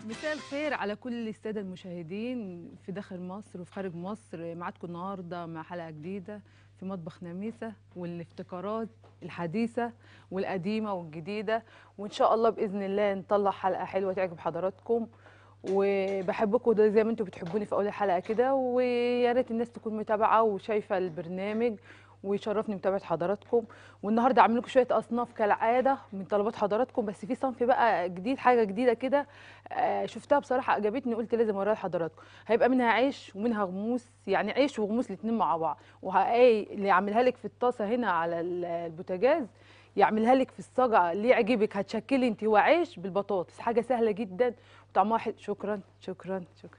مساء الخير على كل الساده المشاهدين في داخل مصر وفي خارج مصر معاكم النهارده مع حلقه جديده في مطبخ نميسه والافتكارات الحديثه والقديمه والجديده وان شاء الله باذن الله نطلع حلقه حلوه تعجب حضراتكم وبحبكم ده زي ما انتم بتحبوني في اول الحلقه كده ويا ريت الناس تكون متابعه وشايفه البرنامج ويشرفني متابعه حضراتكم والنهارده عامل لكم شويه اصناف كالعاده من طلبات حضراتكم بس في صنف بقى جديد حاجه جديده كده آه، شفتها بصراحه عجبتني قلت لازم اوريها لحضراتكم هيبقى منها عيش ومنها غموس يعني عيش وغموس الاثنين مع بعض وهاي اللي يعملها لك في الطاسه هنا على ال- البوتاجاز يعملها لك في الصاجه اللي يعجبك هتشكلي انت وعيش بالبطاطس حاجه سهله جدا وطعمها حلو شكرا شكرا شكرا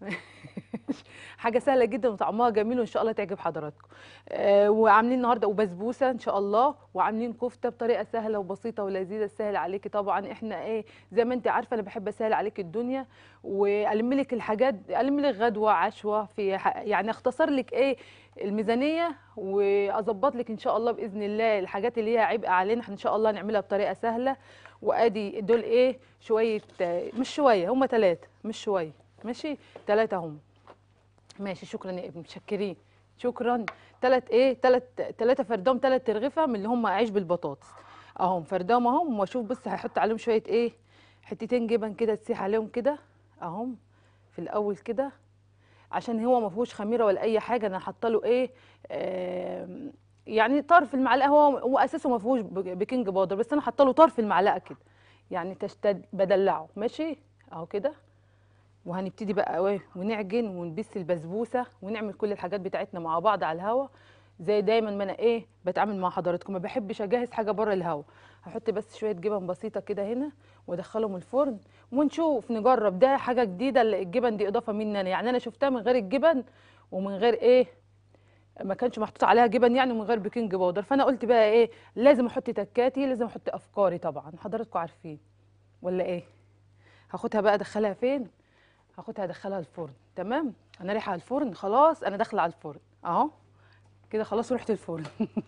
حاجه سهله جدا وطعمها جميل وان شاء الله تعجب حضراتكم آه وعاملين النهارده وبسبوسه ان شاء الله وعاملين كفته بطريقه سهله وبسيطه ولذيذه سهل عليكي طبعا احنا ايه زي ما انت عارفه انا بحب اسهل عليك الدنيا والم لك الحاجات الم لك غدوه عشوه في ح- يعني اختصر لك ايه الميزانيه واظبط لك ان شاء الله باذن الله الحاجات اللي هي عبء علينا احنا ان شاء الله نعملها بطريقه سهله وادي دول ايه شويه آه، مش شويه هم ثلاثه مش شويه ماشي ثلاثه هم ماشي شكرا يا ابني متشكرين شكرا ثلاث ايه ثلاث ثلاثه فردهم ثلاث ترغفه من اللي هم عيش بالبطاطس اهم فردهم اهم واشوف بص هيحط عليهم شويه ايه حتتين جبن كده تسيح عليهم كده اهم في الاول كده عشان هو ما فيهوش خميره ولا اي حاجه انا حاطه له ايه آم، يعني طرف المعلقه هو هو اساسه ما فيهوش بك- بيكنج باودر بس انا حاطه له طرف المعلقه كده يعني تشتد بدلعه ماشي اهو كده وهنبتدي بقى ايه ونعجن ونبس البسبوسه ونعمل كل الحاجات بتاعتنا مع بعض على الهوا زي دايما ما انا ايه بتعامل مع حضراتكم ما بحبش اجهز حاجه بره الهوا هحط بس شويه جبن بسيطه كده هنا وادخلهم الفرن ونشوف نجرب ده حاجه جديده الجبن دي اضافه مني انا يعني انا شفتها من غير الجبن ومن غير ايه ما كانش محطوط عليها جبن يعني ومن غير بيكنج باودر فانا قلت بقى ايه لازم احط تكاتي لازم احط افكاري طبعا حضراتكم عارفين ولا ايه هاخدها بقى ادخلها فين هاخدها ادخلها الفرن تمام انا رايحه على الفرن خلاص انا داخله على الفرن اهو كده خلاص رحت الفرن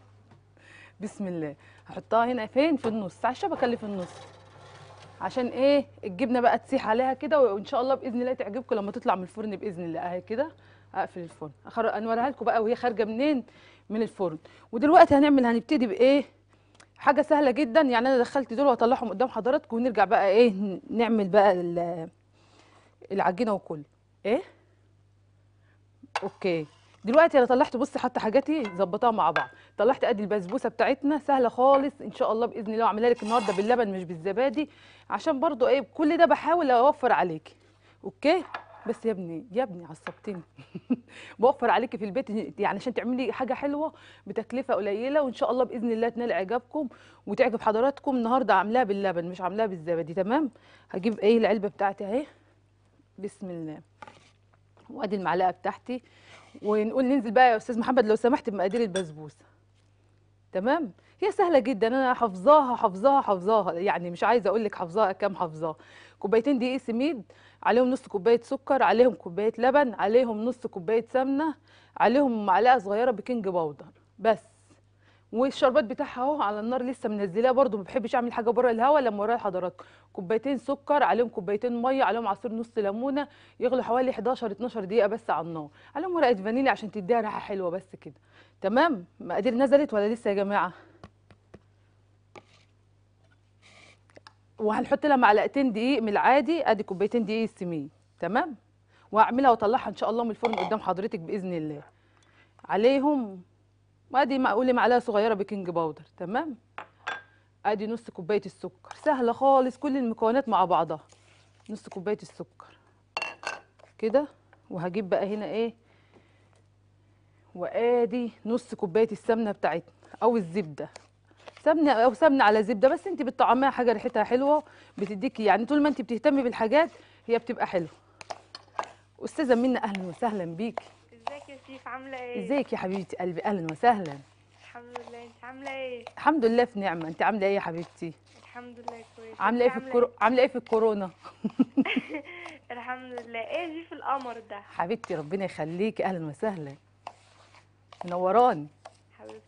بسم الله هحطها هنا فين في النص على الشبكه اللي في النص عشان ايه الجبنه بقى تسيح عليها كده وان شاء الله باذن الله تعجبكم لما تطلع من الفرن باذن الله اهي كده اقفل الفرن أخر... انوريها لكم بقى وهي خارجه منين من الفرن ودلوقتي هنعمل هنبتدي بايه حاجه سهله جدا يعني انا دخلت دول واطلعهم قدام حضراتكم ونرجع بقى ايه ن- نعمل بقى ال- العجينه وكله ايه اوكي دلوقتي انا طلعت بصي حتى حاجاتي ظبطها مع بعض طلعت ادي البسبوسه بتاعتنا سهله خالص ان شاء الله باذن الله اعملها لك النهارده باللبن مش بالزبادي عشان برضو ايه كل ده بحاول اوفر عليكي اوكي بس يا ابني يا ابني عصبتني بوفر عليكي في البيت يعني عشان تعملي حاجه حلوه بتكلفه قليله وان شاء الله باذن الله تنال اعجابكم وتعجب حضراتكم النهارده عاملاها باللبن مش عاملاها بالزبادي تمام هجيب ايه العلبه بتاعتي اهي بسم الله وادي المعلقه بتاعتي ونقول ننزل بقى يا استاذ محمد لو سمحت بمقادير البسبوسه تمام هي سهله جدا انا حافظاها حافظاها حافظاها يعني مش عايزه اقول لك حافظاها كام حافظاها كوبايتين دقيق سميد عليهم نص كوبايه سكر عليهم كوبايه لبن عليهم نص كوبايه سمنه عليهم معلقه صغيره بيكنج باودر بس والشربات بتاعها اهو على النار لسه منزلاه برده ما بحبش اعمل حاجه بره الهوا لما ورايا حضراتكم كوبايتين سكر عليهم كوبايتين ميه عليهم عصير نص ليمونه يغلوا حوالي 11 12 دقيقه بس على النار عليهم ورقه فانيليا عشان تديها ريحه حلوه بس كده تمام مقادير نزلت ولا لسه يا جماعه وهنحط لها معلقتين دقيق من العادي ادي كوبايتين دقيق السمين تمام وهعملها واطلعها ان شاء الله من الفرن قدام حضرتك باذن الله عليهم وادي قولي معلقه صغيره بيكنج باودر تمام ادي نص كوبايه السكر سهله خالص كل المكونات مع بعضها نص كوبايه السكر كده وهجيب بقى هنا ايه وادي نص كوبايه السمنه بتاعتنا او الزبده سمنه او سمنه على زبده بس انت بتطعميها حاجه ريحتها حلوه بتديكي يعني طول ما انت بتهتمي بالحاجات هي بتبقى حلوه استاذه منى اهلا وسهلا بيكي ازيك يا سيف عامله ايه ازيك يا حبيبتي قلبي اهلا وسهلا الحمد لله انت عامله ايه الحمد لله في نعمه انت عامله ايه يا حبيبتي الحمد لله كويس عامله ايه انت في الكورو... عامله ايه في الكورونا الحمد لله ايه سيف القمر ده حبيبتي ربنا يخليكي اهلا وسهلا منوراني حبيبتي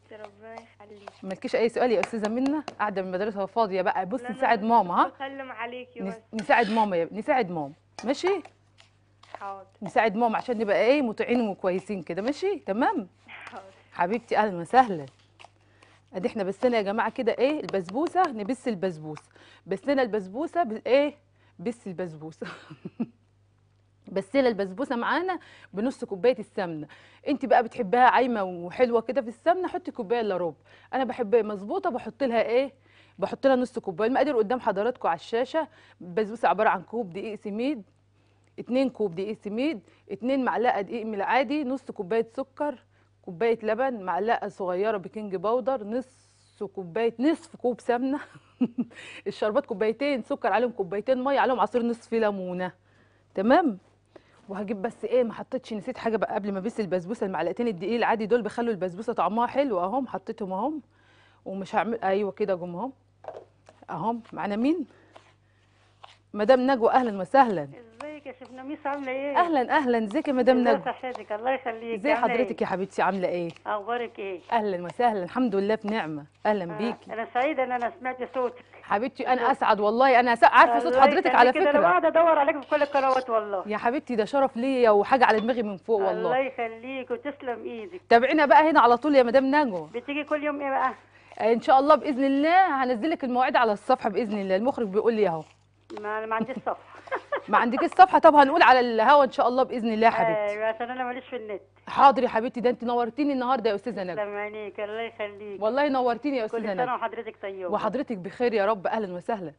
ربنا يخليك مالكيش اي سؤال يا استاذه منى قاعده من المدرسه فاضيه بقى بص لا، لا، نساعد ماما ها بسلم عليكي بس نس- نساعد ماما يا نساعد ماما ماشي حاضر نساعد ماما عشان نبقى ايه مطيعين وكويسين كده ماشي تمام حاضر حبيبتي اهلا وسهلا ادي احنا بسنا يا جماعه كده ايه البسبوسه نبس البسبوسه بسنا البسبوسه بالايه بس البسبوسه بسنا البسبوسه معانا بنص كوبايه السمنه انت بقى بتحبها عايمه وحلوه كده في السمنه حطي كوبايه الا ربع انا بحبها مظبوطه بحط لها ايه بحط لها نص كوبايه المقادير قدام حضراتكم على الشاشه البسبوسه عباره عن كوب دقيق سميد 2 كوب دقيق سميد 2 معلقه دقيق من العادي نص كوبايه سكر كوبايه لبن معلقه صغيره بيكنج باودر نص كوبايه نصف كوب سمنه الشربات كوبايتين سكر عليهم كوبايتين ميه عليهم عصير نصف ليمونه تمام وهجيب بس ايه ما حطيتش نسيت حاجه بقى قبل ما بس البسبوسه المعلقتين الدقيق العادي دول بيخلوا البسبوسه طعمها حلو اهم حطيتهم اهم ومش هعمل ايوه كده جم اهم اهم معانا مين مدام نجوى اهلا وسهلا ازيك يا شيخ نميس عامله ايه؟ اهلا اهلا ازيك يا مدام ازي نجوى صحتك الله يخليك ازي عاملة حضرتك يا حبيبتي عامله ايه ايه؟ اخبارك ايه؟ اهلا وسهلا الحمد لله بنعمه اهلا آه، بيكي انا سعيده ان انا سمعت صوتك حبيبتي انا اسعد والله انا أسع- عارفه صوت الله حضرتك على يخليك، ده انا فكره قاعده ادور عليك في كل القنوات والله يا حبيبتي ده شرف ليا وحاجه على دماغي من فوق الله والله يخليك وتسلم ايدك تابعينا بقى هنا على طول يا مدام نجوى بتيجي كل يوم ايه بقى؟ آه، ان شاء الله باذن الله هنزل لك المواعيد على الصفحه باذن الله المخرج بيقول لي اهو ما ما عنديش صفحه ما عندكيش الصفحه طب هنقول على الهوا ان شاء الله باذن الله يا حبيبتي ايوه عشان انا ماليش في النت حاضر يا حبيبتي ده انت نورتيني النهارده يا استاذه نجوى تسلم عينيك الله يخليك والله نورتيني يا كل استاذه سنه نجوى وحضرتك طيبه وحضرتك بخير يا رب اهلا وسهلا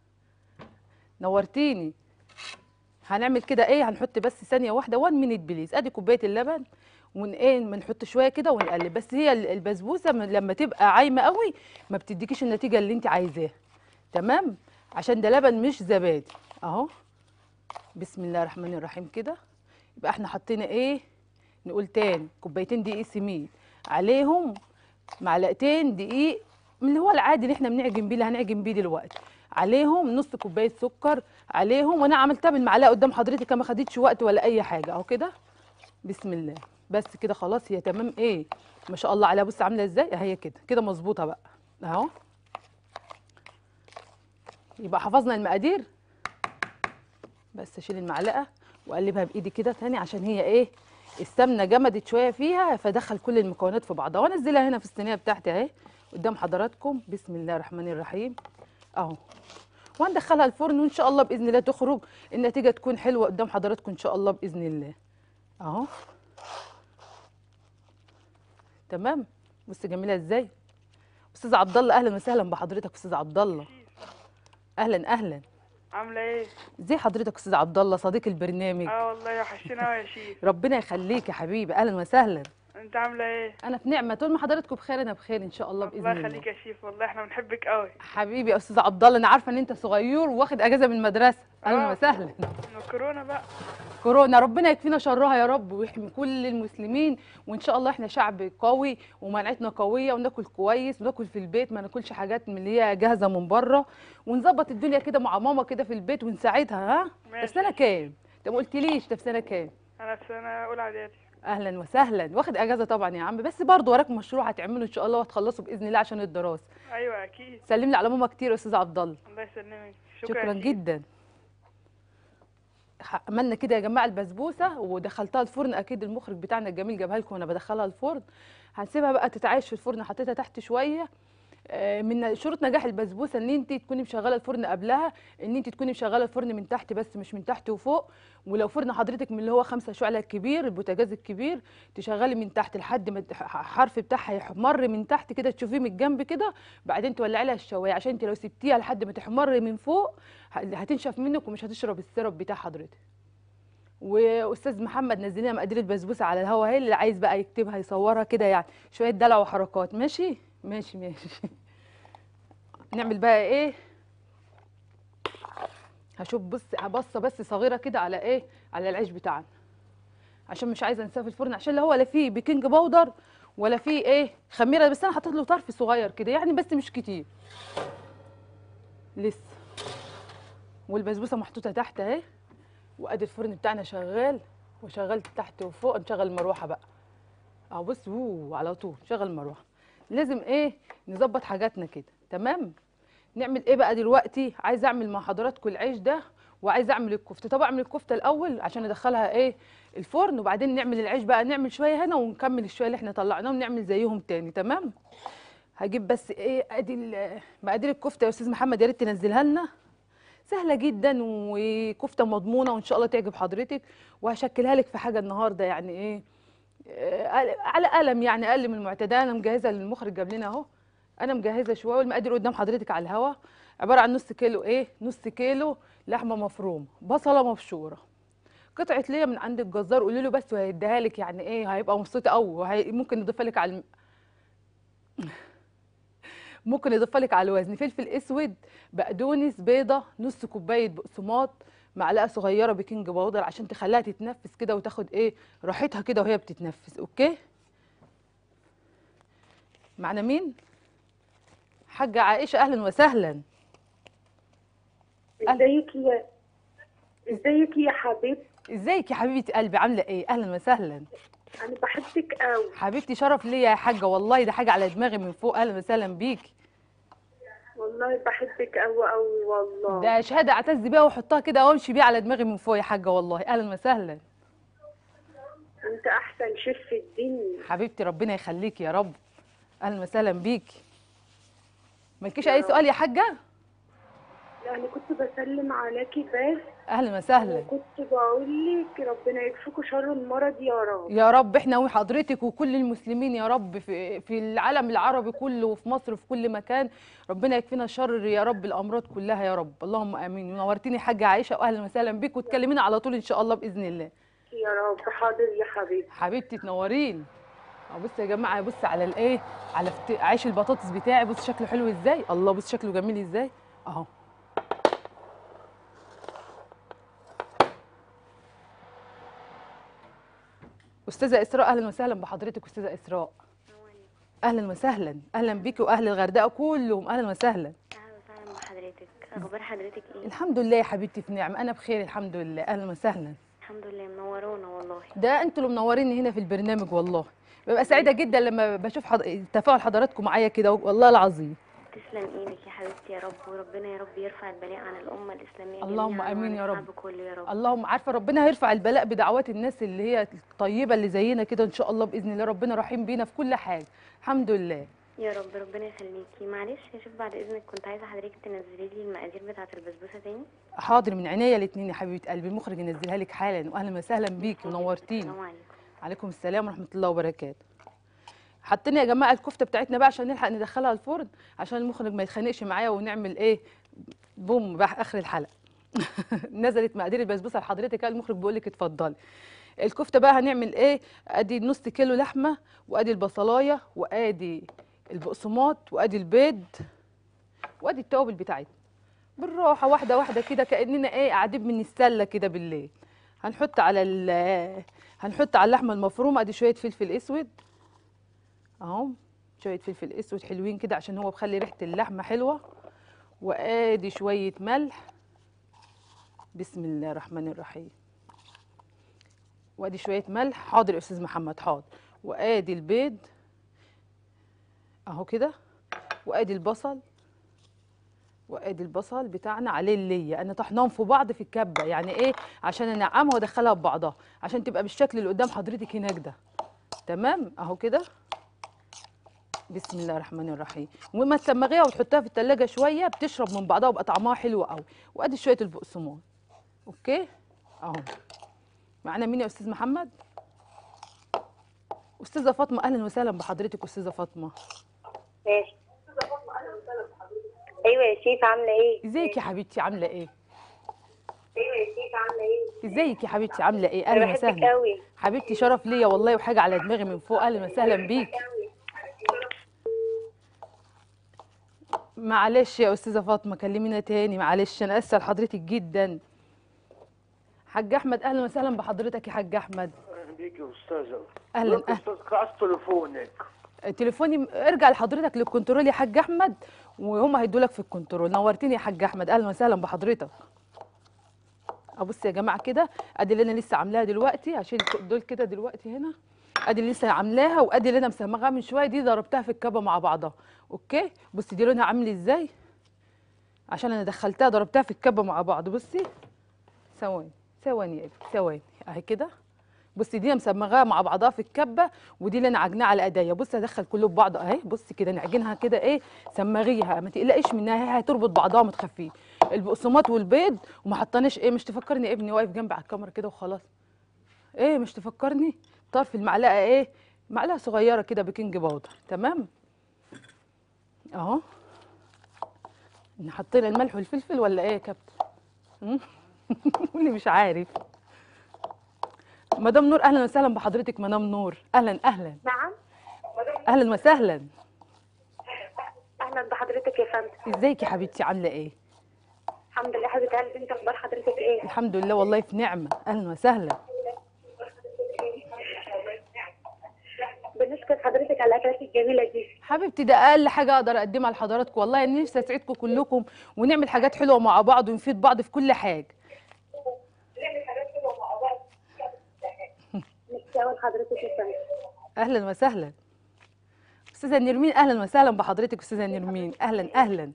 نورتيني هنعمل كده ايه هنحط بس ثانيه واحده 1 مينيت بليز ادي كوبايه اللبن ون ايه بنحط شويه كده ونقلب بس هي ال- البسبوسه من- لما تبقى عايمه قوي ما بتديكيش النتيجه اللي انت عايزاها تمام عشان ده لبن مش زبادي اهو بسم الله الرحمن الرحيم كده يبقى احنا حطينا ايه نقول تاني كوبايتين دقيق سميد عليهم معلقتين دقيق من اللي هو العادي اللي احنا بنعجن بيه اللي هنعجن بيه دلوقتي عليهم نص كوبايه سكر عليهم وانا عملتها بالمعلقه قدام حضرتك ما خدتش وقت ولا اي حاجه اهو كده بسم الله بس كده خلاص هي تمام ايه ما شاء الله عليها بص عامله ازاي اهي كده كده مظبوطه بقى اهو يبقى حفظنا المقادير بس اشيل المعلقه واقلبها بايدي كده تاني عشان هي ايه السمنه جمدت شويه فيها فدخل كل المكونات في بعضها وانزلها هنا في الصينيه بتاعتي اهي قدام حضراتكم بسم الله الرحمن الرحيم اهو وهندخلها الفرن وان شاء الله باذن الله تخرج النتيجه تكون حلوه قدام حضراتكم ان شاء الله باذن الله اهو تمام بص جميله ازاي استاذ عبد الله اهلا وسهلا بحضرتك استاذ عبد الله اهلا اهلا عامله ايه ازي حضرتك استاذ عبد الله صديق البرنامج اه والله وحشتنا قوي يا شيف ربنا يخليك يا حبيبي اهلا وسهلا انت عامله ايه انا في نعمه طول ما حضرتكم بخير انا بخير ان شاء الله باذن الله الله يخليك يا شيف والله احنا بنحبك قوي حبيبي يا استاذ عبد الله انا عارفه ان انت صغير واخد اجازه من المدرسه اهلا آه. وسهلا من كورونا بقى كورونا ربنا يكفينا شرها يا رب ويحمي كل المسلمين وان شاء الله احنا شعب قوي ومناعتنا قويه وناكل كويس وناكل في البيت ما ناكلش حاجات من اللي هي جاهزه من بره ونظبط الدنيا كده مع ماما كده في البيت ونساعدها ها انت في ماشي. سنه كام انت ما قلتليش انت في سنه كام انا في سنه اولى اعدادي اهلا وسهلا واخد اجازه طبعا يا عم بس برضه وراك مشروع هتعمله ان شاء الله وهتخلصه باذن الله عشان الدراسه ايوه اكيد سلم لي على ماما كتير يا استاذ عبد الله الله يسلمك شكرا, شكرا يا شيف. جدا ح- عملنا كده يا جماعه البسبوسه ودخلتها الفرن اكيد المخرج بتاعنا الجميل جابها لكم وانا بدخلها الفرن هنسيبها بقى تتعايش في الفرن حطيتها تحت شويه آه، من شروط نجاح البسبوسه ان انت تكوني مشغله الفرن قبلها ان انت تكوني مشغله الفرن من تحت بس مش من تحت وفوق ولو فرن حضرتك من اللي هو خمسة شعله الكبير البوتاجاز الكبير تشغلي من تحت لحد ما الح- الحرف بتاعها يحمر من تحت كده تشوفيه من الجنب كده بعدين تولعي لها الشوايه عشان انت لو سبتيها لحد ما تحمر من فوق ه- هتنشف منك ومش هتشرب السيرب بتاع حضرتك واستاذ محمد نزل لنا مقادير البسبوسه على الهوا هي اللي عايز بقى يكتبها يصورها كده يعني شويه دلع وحركات ماشي ماشي ماشي نعمل بقى ايه هشوف بص هبصه بس صغيره كده على ايه على العيش بتاعنا عشان مش عايزه انساه في الفرن عشان لا هو لا فيه بيكنج باودر ولا فيه ايه خميره بس انا حطيت له طرف صغير كده يعني بس مش كتير لسه والبسبوسه محطوطه تحت اهي وادي الفرن بتاعنا شغال وشغلت تحت وفوق نشغل المروحه بقى اهو بص ووو على طول شغل المروحه لازم ايه نظبط حاجاتنا كده تمام نعمل ايه بقى دلوقتي عايزه اعمل مع حضراتكم العيش ده وعايزه اعمل الكفته طب اعمل الكفته الاول عشان ادخلها ايه الفرن وبعدين نعمل العيش بقى نعمل شويه هنا ونكمل الشويه اللي احنا طلعناهم نعمل زيهم تاني تمام هجيب بس ايه ادي ال- مقادير الكفته يا استاذ محمد يا ريت تنزلها لنا سهله جدا وكفته مضمونه وان شاء الله تعجب حضرتك وهشكلها لك في حاجه النهارده يعني ايه آه، على قلم يعني اقل من المعتاد انا مجهزه المخرج جاب لنا اهو انا مجهزه شويه والمقادير قدام حضرتك على الهوا عباره عن نص كيلو ايه نص كيلو لحمه مفرومه بصله مبشوره قطعه ليا من عند الجزار قولي له بس وهيديها لك يعني ايه هيبقى مبسوط قوي وهي ممكن يضيفها لك على الم... ممكن يضيفها لك على الوزن فلفل اسود بقدونس بيضه نص كوبايه بقسماط معلقه صغيره بيكنج باودر عشان تخليها تتنفس كده وتاخد ايه راحتها كده وهي بتتنفس اوكي معنا مين حاجه عائشه اهلا وسهلا ازيك يا ازيك يا حبيبتي ازيك يا حبيبه قلبي عامله ايه اهلا وسهلا انا بحبك قوي حبيبتي شرف ليا يا حاجه والله ده حاجه على دماغي من فوق اهلا وسهلا بيكي والله بحبك قوي قوي والله ده شهاده اعتز بيها واحطها كده وامشي بيها على دماغي من فوق يا حاجه والله اهلا وسهلا انت احسن شيف في الدنيا حبيبتي ربنا يخليكي يا رب اهلا وسهلا بيكي مالكيش اي سؤال يا حاجه يعني كنت بسلم عليكي بس اهلا وسهلا وكنت بقول لك ربنا يكفيكوا شر المرض يا رب يا رب احنا وحضرتك وكل المسلمين يا رب في في العالم العربي كله وفي مصر وفي كل مكان ربنا يكفينا شر يا رب الامراض كلها يا رب اللهم امين ونورتيني حاجه عائشه واهلا وسهلا بيك وتكلمينا على طول ان شاء الله باذن الله يا رب حاضر يا حبيبتي حبيبتي تنورين أهو بص يا جماعه بص على الايه على فت... عيش البطاطس بتاعي بص شكله حلو ازاي الله بص شكله جميل ازاي اهو استاذه اسراء اهلا وسهلا بحضرتك استاذه اسراء اهلا وسهلا اهلا بيكي واهل الغردقه كلهم اهلا وسهلا اهلا وسهلا بحضرتك اخبار حضرتك ايه الحمد لله يا حبيبتي في نعم انا بخير الحمد لله اهلا وسهلا الحمد لله منورونا والله ده انتوا اللي منوريني هنا في البرنامج والله ببقى سعيده جدا لما بشوف حض... تفاعل حضراتكم معايا كده والله العظيم تسلم ايدك يا حبيبتي يا رب وربنا يا رب يرفع البلاء عن الامه الاسلاميه اللهم جميعاً آمين وعن يا رب. الشعب كله يا رب اللهم عارفه ربنا هيرفع البلاء بدعوات الناس اللي هي الطيبه اللي زينا كده ان شاء الله باذن الله ربنا رحيم بينا في كل حاجه الحمد لله يا رب ربنا يخليكي معلش يا شيف بعد اذنك كنت عايزه حضرتك تنزلي لي المقادير بتاعه البسبوسه تاني حاضر من عينيا الاثنين يا حبيبه قلبي المخرج ينزلها لك حالا واهلا وسهلا بيكي ونورتيني السلام عليكم عليكم السلام ورحمه الله وبركاته حطينا يا جماعه الكفته بتاعتنا بقى عشان نلحق ندخلها الفرن عشان المخرج ما يتخانقش معايا ونعمل ايه بوم بقى اخر الحلقه نزلت مقادير البسبوسه لحضرتك قال المخرج بيقول لك اتفضلي الكفته بقى هنعمل ايه ادي نص كيلو لحمه وادي البصلايه وادي البقسماط وادي البيض وادي التوابل بتاعتنا بالراحه واحده واحده كده كاننا ايه قاعدين من السله كده بالليل هنحط على ال هنحط على اللحمه المفرومه ادي شويه فلفل اسود اهو شويه فلفل اسود حلوين كده عشان هو بخلي ريحه اللحمه حلوه وادي شويه ملح بسم الله الرحمن الرحيم وادي شويه ملح حاضر يا استاذ محمد حاضر وادي البيض اهو كده وادي البصل وادي البصل بتاعنا عليه الليه انا طحناهم في بعض في الكبه يعني ايه عشان انعمها وادخلها ببعضها عشان تبقى بالشكل اللي قدام حضرتك هناك ده تمام اهو كده بسم الله الرحمن الرحيم وما تسمغيها وتحطها في التلاجة شويه بتشرب من بعضها ويبقى طعمها حلو قوي وادي شويه البقسماط اوكي اهو معانا مين يا استاذ محمد استاذه فاطمه اهلا وسهلا بحضرتك استاذه فاطمه ماشي ايوه يا شيف عامله ايه ازيك يا حبيبتي عامله ايه ايوه يا شيف عامله ايه ازيك يا حبيبتي عامله ايه انا اهلا بحبك وسهلا قوي حبيبتي شرف ليا والله وحاجه على دماغي من فوق اهلا وسهلا بيك معلش يا استاذه فاطمه كلمينا تاني معلش انا اسفه لحضرتك جدا حاج احمد اهلا وسهلا بحضرتك يا حاج احمد اهلا بيك يا استاذه أهلاً، لك استاذ قاعد تليفونك تليفوني ارجع لحضرتك للكنترول يا حاج احمد وهم هيدولك في الكنترول نورتيني يا حاج احمد اهلا وسهلا بحضرتك ابص يا جماعه كده ادي اللي انا لسه عاملاها دلوقتي عشان دول كده دلوقتي هنا ادي اللي لسه عاملاها وادي اللي انا مسمغاها من شويه دي ضربتها في الكبه مع بعضها اوكي بصي دي لونها عامل ازاي عشان انا دخلتها ضربتها في الكبه مع بعض بصي ثواني ثواني يا ابني ثواني اهي كده بصي دي أنا مسمغاها مع بعضها في الكبه ودي اللي انا عجناها على ايديا بصي هدخل كله في بعض اهي بصي كده نعجنها كده ايه سمغيها ما تقلقيش منها هي هتربط بعضها ما تخافيش البقسماط والبيض وما حطانيش ايه مش تفكرني ابني واقف جنبي على الكاميرا كده وخلاص ايه مش تفكرني طرف المعلقه ايه معلقه صغيره كده بيكنج باودر تمام اهو حطينا الملح والفلفل ولا ايه يا كابتن مم؟ اللي مش عارف مدام نور اهلا وسهلا بحضرتك مدام نور اهلا اهلا نعم اهلا وسهلا اهلا بحضرتك يا فندم ازيك يا حبيبتي عامله ايه الحمد لله حبيبه قلبي انت اخبار حضرتك ايه الحمد لله والله في نعمه اهلا وسهلا بنشكر حضرتك على الاكلات الجميله دي حبيبتي ده اقل حاجه اقدر اقدمها لحضراتكم والله اني نفسي اسعدكم كلكم ونعمل حاجات حلوه مع بعض ونفيد بعض في كل حاجه مستوى حضرتك يا فندم اهلا وسهلا استاذه نرمين اهلا وسهلا بحضرتك استاذه نرمين اهلا اهلا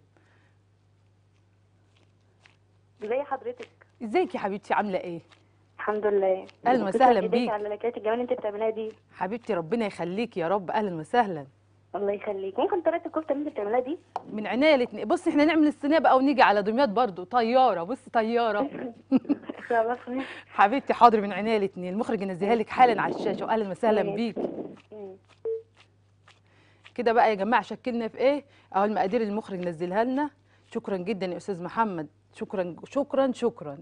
ازي حضرتك ازيك يا حبيبتي عامله ايه الحمد لله أهلاً وسهلاً بيك بيك. على الاكلات الجميله اللي انت بتعملها دي حبيبتي ربنا يخليكي يا رب اهلا وسهلا الله يخليك ممكن طريقه الكفته اللي انت بتعملها دي من عناية الاتنين بصي احنا نعمل الصينيه بقى ونيجي على دمياط برضو طياره بصي طياره خلاص حبيبتي حاضر من عناية الاتنين المخرج ينزلها لك حالا على الشاشه واهلا وسهلا ماشي. بيك كده بقى يا جماعه شكلنا في ايه اهو المقادير اللي المخرج نزلها لنا شكرا جدا يا استاذ محمد شكرا شكرا شكرا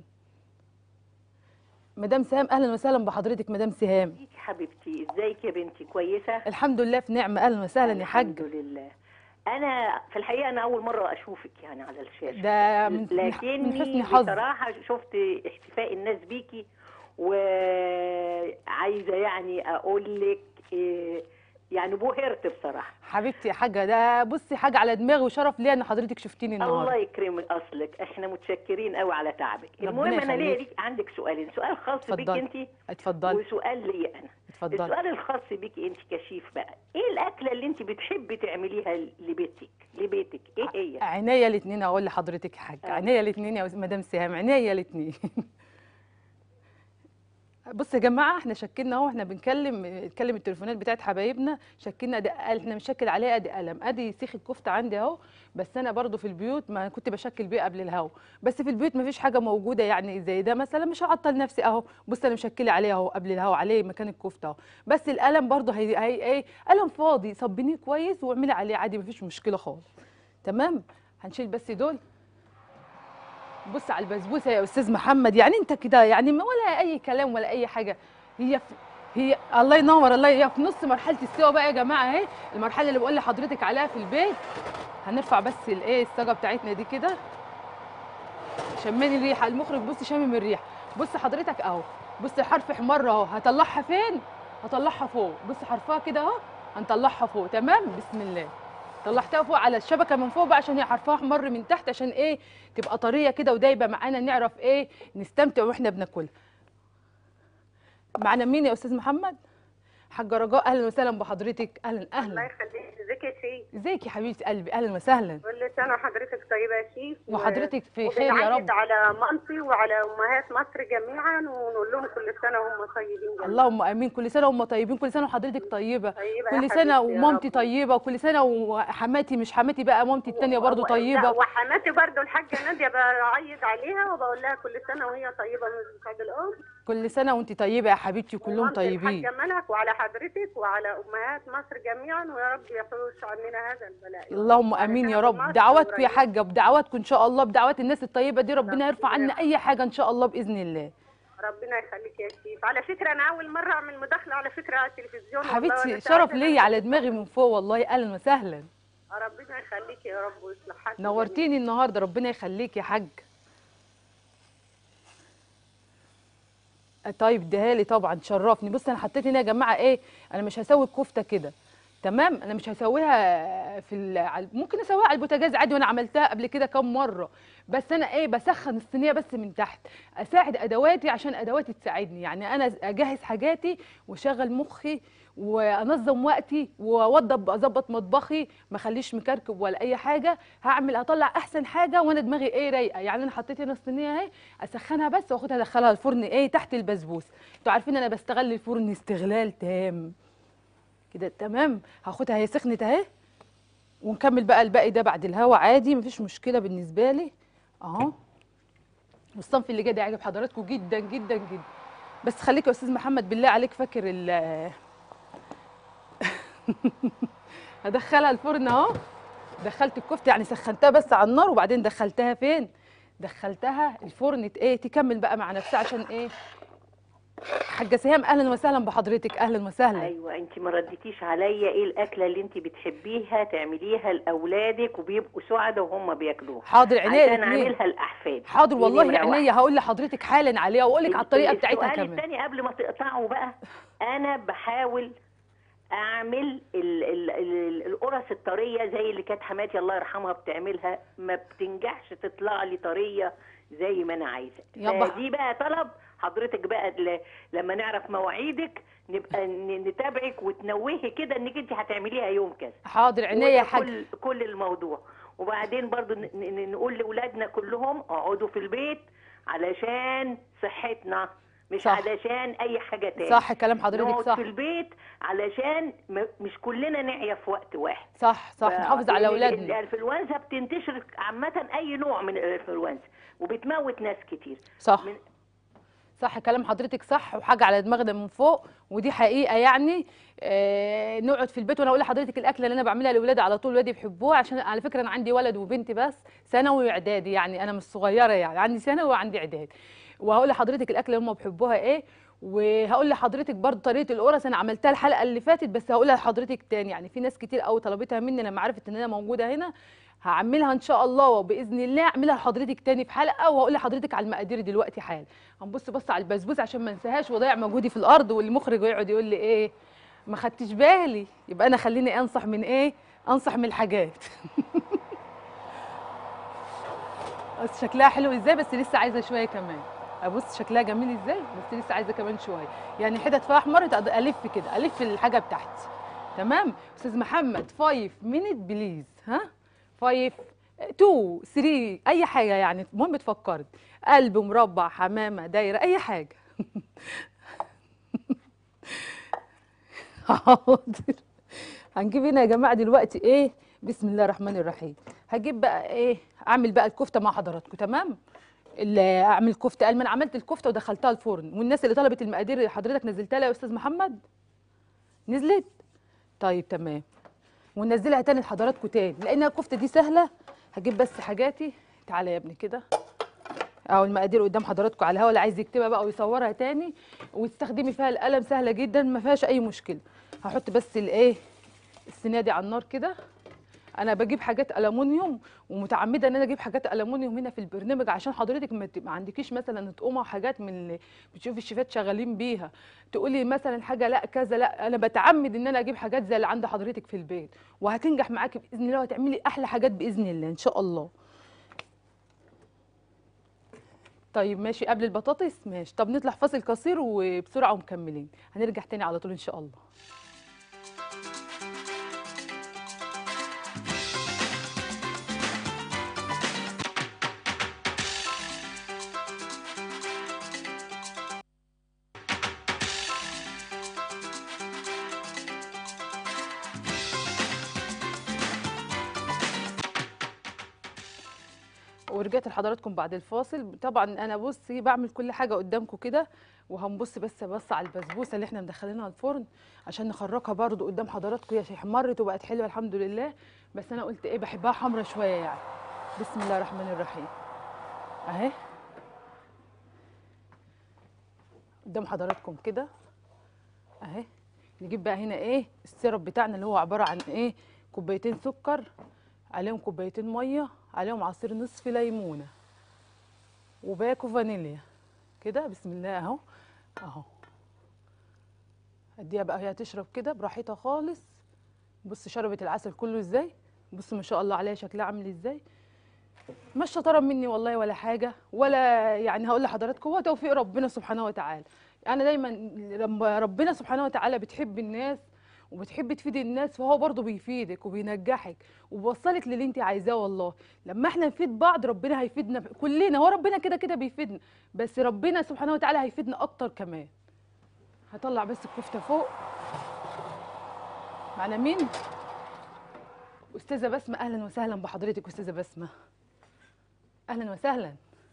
مدام سهام اهلا وسهلا بحضرتك مدام سهام ازيك يا حبيبتي ازيك يا بنتي كويسه الحمد لله في نعمه اهلا وسهلا يا الحمد حاج لله انا في الحقيقه انا اول مره اشوفك يعني على الشاشه ده من من لكني حسن حظ بصراحه شفت احتفاء الناس بيكي وعايزه يعني اقول لك إيه، يعني بهرت بصراحه حبيبتي يا حاجه ده بصي حاجه على دماغي وشرف ليا ان حضرتك شفتيني الله النهارده يكرمك اصلك احنا متشكرين قوي على تعبك ربنا المهم انا ليا يخليك. ليك عندك سؤالين سؤال خاص بيك اتفضلي. انت اتفضلي وسؤال لي انا اتفضلي السؤال الخاص بيكي انت كشيف بقى ايه الاكله اللي انت بتحبي تعمليها لبيتك لبيتك ايه هي عينيا الاثنين اقول لحضرتك يا حاج آه. عينيا الاثنين يا مدام سهام عينيا الاثنين بص يا جماعه احنا شكلنا اهو احنا بنكلم نتكلم التليفونات بتاعت حبايبنا شكلنا ادي احنا بنشكل عليه ادي قلم ادي سيخ الكفته عندي اهو بس انا برضو في البيوت ما كنت بشكل بيه قبل الهوا بس في البيوت ما فيش حاجه موجوده يعني زي ده مثلا مش هعطل نفسي اهو بص انا مشكله عليه اهو قبل الهوا عليه مكان الكفته اهو بس القلم برضو هي هي ايه قلم فاضي صبنيه كويس واعملي عليه عادي ما فيش مشكله خالص تمام هنشيل بس دول بص على البسبوسه يا استاذ محمد يعني انت كده يعني ما- ولا اي كلام ولا اي حاجه هي في هي الله ينور الله هي في نص مرحله السوا بقى يا جماعه اهي المرحله اللي بقول لحضرتك عليها في البيت هنرفع بس الايه الصاجه بتاعتنا دي كده شماني الريحه المخرج بص شامم الريحه بص حضرتك اهو بص حرف حمار اهو هطلعها فين هطلعها فوق بص حرفها كده اهو هنطلعها فوق تمام بسم الله طلعتها فوق على الشبكه من فوق بقى عشان هي حرفها احمر من تحت عشان ايه تبقى طريه كده ودايبه معانا نعرف ايه نستمتع واحنا بناكلها معنا مين يا استاذ محمد حاجه رجاء اهلا وسهلا بحضرتك اهلا الله اهلا يخليك ازيك يا شيف ازيك يا حبيبه قلبي اهلا وسهلا كل سنه وحضرتك طيبه يا شيف و- وحضرتك في خير يا وبنعيد رب على مامتي وعلى امهات مصر جميعا ونقول لهم كل سنه وهم طيبين جميعا اللهم امين كل سنه وهم طيبين كل سنه وحضرتك طيبه طيبة يا كل سنه حبيبتي يا ومامتي رب. طيبه وكل سنه وحماتي مش حماتي بقى مامتي التانيه برضو لا، طيبه وحماتي برضو الحاجه ناديه بعيد عليها وبقول لها كل سنه وهي طيبه من سعد الام كل سنه وانت طيبه يا حبيبتي وكلهم ومامتي طيبين الحاجه ملك وعلى حضرتك وعلى امهات مصر جميعا ويا رب يحوش عننا هذا البلاء اللهم امين يا رب دعواتكم يا حاجه بدعواتكم ان شاء الله بدعوات الناس الطيبه دي ربنا يرفع عنا اي حاجه ان شاء الله باذن الله ربنا يخليك يا شيف على فكره انا اول مره اعمل مداخله على فكره على التلفزيون والله حبيبتي وأنا شرف سعيدة ليا على دماغي من فوق والله اهلا وسهلا ربنا يخليك يا رب ويصلح حالك نورتيني النهارده ربنا يخليك يا حاج طيب اديها لي طبعا تشرفني بص انا حطيت هنا يا جماعه ايه انا مش هسوي الكفته كده تمام انا مش هسويها في ال... على- ممكن اسويها على البوتاجاز عادي وانا عملتها قبل كده كام مره بس انا ايه بسخن الصينيه بس من تحت اساعد ادواتي عشان ادواتي تساعدني يعني انا اجهز حاجاتي واشغل مخي وانظم وقتي واوضب اظبط مطبخي ما اخليش مكركب ولا اي حاجه هعمل اطلع احسن حاجه وانا دماغي ايه رايقه يعني انا حطيت هنا الصينيه اهي اسخنها بس واخدها ادخلها الفرن ايه تحت البسبوس انتوا عارفين انا بستغل الفرن استغلال تام كده تمام هاخدها هي سخنت اهي ونكمل بقى الباقي ده بعد الهوا عادي مفيش مشكله بالنسبه لي اهو والصنف اللي جاي ده يعجب حضراتكم جدا جدا جدا بس خليك يا استاذ محمد بالله عليك فاكر ال هدخلها الفرن اهو دخلت الكفته يعني سخنتها بس على النار وبعدين دخلتها فين دخلتها الفرن ت- ايه تكمل بقى مع نفسها عشان ايه حاجه سهام اهلا وسهلا بحضرتك اهلا وسهلا ايوه انت ما رديتيش عليا ايه الاكله اللي انت بتحبيها تعمليها لاولادك وبيبقوا سعداء وهم بياكلوها حاضر عينيا عشان الاتنين. اعملها لاحفادي حاضر دي والله نمرة واحد. عينيا هقول لحضرتك حالا عليها واقول لك على الطريقه بتاعتها السؤال كمان الثاني قبل ما تقطعوا بقى انا بحاول اعمل ال- ال- ال- القرص الطريه زي اللي كانت حماتي الله يرحمها بتعملها ما بتنجحش تطلع لي طريه زي ما انا عايزه يابا. دي بقى طلب حضرتك بقى ل- لما نعرف مواعيدك نبقى ن- نتابعك وتنوهي كده انك انت هتعمليها يوم كذا حاضر عينيا يا وده حاج كل كل الموضوع وبعدين برضو ن- ن- نقول لاولادنا كلهم اقعدوا في البيت علشان صحتنا مش صح. علشان اي حاجه تاني صح كلام حضرتك نقعد صح في البيت علشان م- مش كلنا نعيا في وقت واحد صح صح نحافظ على ال- ال- اولادنا الانفلونزا بتنتشر عامه اي نوع من الانفلونزا وبتموت ناس كتير صح من- صح كلام حضرتك صح وحاجه على دماغنا من فوق ودي حقيقه يعني آه نقعد في البيت وانا اقول لحضرتك الاكله اللي انا بعملها لاولادي على طول ولادي بيحبوها عشان على فكره انا عندي ولد وبنت بس ثانوي واعدادي يعني انا مش صغيره يعني عندي ثانوي وعندي اعدادي وهقول لحضرتك الاكله اللي هم بيحبوها ايه وهقول لحضرتك برضه طريقه القرص انا عملتها الحلقه اللي فاتت بس هقولها لحضرتك تاني يعني في ناس كتير قوي طلبتها مني لما عرفت ان انا موجوده هنا هعملها ان شاء الله وباذن الله اعملها لحضرتك تاني في حلقه وهقول لحضرتك على المقادير دلوقتي حالا هنبص بص على البسبوس عشان ما انساهاش واضيع مجهودي في الارض والمخرج يقعد يقول لي ايه ما خدتش بالي يبقى انا خليني انصح من ايه انصح من الحاجات بس شكلها حلو ازاي بس لسه عايزه شويه كمان ابص شكلها جميل ازاي بس لسه عايزه كمان شويه يعني حتت فيها احمرت أقدر الف كده الف الحاجه بتاعتي تمام استاذ محمد 5 مينيت بليز ها 5 2 3 اي حاجه يعني المهم تفكري قلب مربع حمامه دايره اي حاجه حاضر هنجيب هنا يا جماعه دلوقتي ايه بسم الله الرحمن الرحيم هجيب بقى ايه اعمل بقى الكفته مع حضراتكم تمام اللي اعمل كفته قال ما انا عملت الكفته ودخلتها الفرن والناس اللي طلبت المقادير حضرتك نزلتها لها يا استاذ محمد نزلت طيب تمام وننزلها تاني لحضراتكم تاني لان الكفته دي سهله هجيب بس حاجاتي تعالى يا ابني كده اهو المقادير قدام حضراتكم على الهوا اللي عايز يكتبها بقى ويصورها تاني وتستخدمي فيها القلم سهله جدا ما فيهاش اي مشكله هحط بس الايه الصينيه دي على النار كده انا بجيب حاجات الومنيوم ومتعمده ان انا اجيب حاجات الومنيوم هنا في البرنامج عشان حضرتك ما ت- ما عندكيش مثلا تقومه حاجات من اللي بتشوفي الشيفات شغالين بيها تقولي مثلا حاجه لا كذا لا انا بتعمد ان انا اجيب حاجات زي اللي عند حضرتك في البيت وهتنجح معاكي باذن الله وهتعملي احلى حاجات باذن الله ان شاء الله طيب ماشي قبل البطاطس ماشي طب نطلع فاصل قصير وبسرعه ومكملين هنرجع تاني على طول ان شاء الله ورجعت لحضراتكم بعد الفاصل طبعا انا بصي بعمل كل حاجه قدامكم كده وهنبص بس بص على البسبوسه اللي احنا مدخلينها الفرن عشان نخرجها برضو قدام حضراتكم هي احمرت وبقت حلوه الحمد لله بس انا قلت ايه بحبها حمرا شويه يعني بسم الله الرحمن الرحيم اهي قدام حضراتكم كده اهي نجيب بقى هنا ايه السيرب بتاعنا اللي هو عباره عن ايه كوبايتين سكر عليهم كوبايتين ميه عليهم عصير نصف ليمونه وباكو فانيليا كده بسم الله اهو اهو اديها بقى هي تشرب كده براحتها خالص بص شربت العسل كله ازاي بص ما شاء الله عليها شكلها عامل ازاي مش شطاره مني والله ولا حاجه ولا يعني هقول لحضراتكم هو توفيق ربنا سبحانه وتعالى انا دايما لما ربنا سبحانه وتعالى بتحب الناس وبتحب تفيد الناس فهو برضه بيفيدك وبينجحك وبيوصلك للي انت عايزاه والله لما احنا نفيد بعض ربنا هيفيدنا كلنا هو ربنا كده كده بيفيدنا بس ربنا سبحانه وتعالى هيفيدنا اكتر كمان هطلع بس الكفته فوق معنا مين استاذه بسمه اهلا وسهلا بحضرتك استاذه بسمه اهلا وسهلا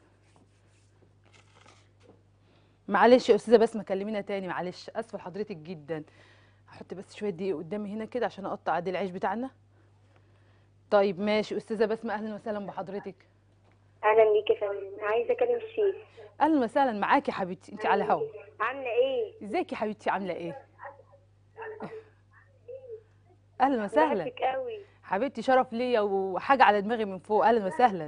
معلش يا استاذه بسمه كلمينا تاني معلش اسفه لحضرتك جدا هحط بس شويه دقيق قدامي هنا كده عشان اقطع عادي العيش بتاعنا طيب ماشي استاذه بسمه اهلا وسهلا بحضرتك اهلا بيك يا فندم عايزه اكلم الشيف اهلا وسهلا معاكي يا حبيبتي انت على هوا عامله ايه ازيك يا حبيبتي عامله ايه اهلا وسهلا بحبك قوي حبيبتي شرف ليا وحاجه على دماغي من فوق اهلا وسهلا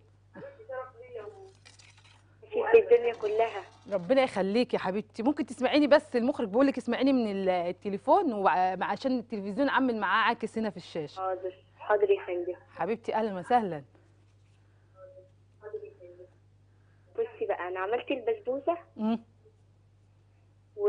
شيف الدنيا كلها ربنا يخليك يا حبيبتي ممكن تسمعيني بس المخرج بيقول لك اسمعيني من ال- التليفون وع- عشان التلفزيون عامل معاه عاكس هنا في الشاشه حاضر حاضر يا فندم حبيبتي اهلا وسهلا بصي بقى انا عملت البسبوسه مم. و